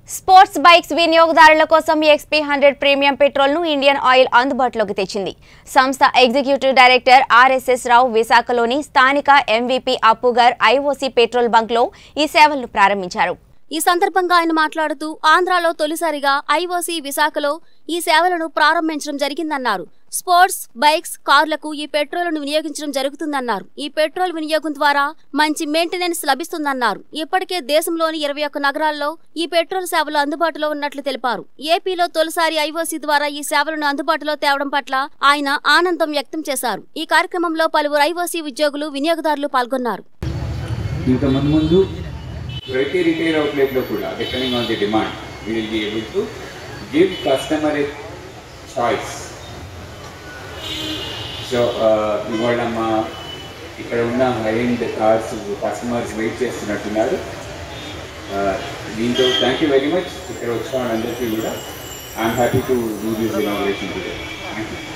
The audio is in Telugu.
స్పోర్ట్స్ బైక్స్ వినియోగదారుల కోసం ఎక్స్పీ హండ్రెడ్ ప్రీమియం పెట్రోల్ను ఇండియన్ ఆయిల్ అందుబాటులోకి తెచ్చింది సంస్థ ఎగ్జిక్యూటివ్ డైరెక్టర్ ఆర్ఎస్ఎస్ రావు విశాఖలోని స్థానిక ఎంవీపీ అప్పుగర్ ఐఓసీ పెట్రోల్ బంక్లో ఈ సేవలను ప్రారంభించారు ఈ సందర్భంగా ఆయన మాట్లాడుతూ ఆంధ్రాలో తొలిసారిగా ఐఓసీ విశాఖలో ఈ సేవలను ప్రారంభించడం జరిగిందన్నారు స్పోర్ట్స్ బైక్స్ కార్లకు ఈ పెట్రోల్ను వినియోగించడం జరుగుతుందన్నారు ఈ పెట్రోల్ వినియోగం ద్వారా మంచి మెయింటెనెన్స్ లభిస్తుందన్నారు ఇప్పటికే దేశంలోని ఇరవై ఒక్క నగరాల్లో ఈ పెట్రోల్ సేవలు అందుబాటులో ఉన్నట్లు తెలిపారు ఏపీలో తొలిసారి ఐఓసీ ద్వారా ఈ సేవలను అందుబాటులో తేవడం పట్ల ఆయన ఆనందం వ్యక్తం చేశారు ఈ కార్యక్రమంలో పలువురు ఐఓసీ ఉద్యోగులు వినియోగదారులు పాల్గొన్నారు ఇంకా ముందు ముందు ప్రతి రిటైల్ అవుట్లెట్లో కూడా depending on the demand we will be able to give customer a choice so ఇవాళ మా ఇక్కడ ఉన్న high end cars customers wait చేస్తున్నట్టున్నారు Uh, దీంతో థ్యాంక్ యూ వెరీ మచ్ ఇక్కడ వచ్చిన వాళ్ళందరికీ కూడా I'm happy to do this inauguration today thank you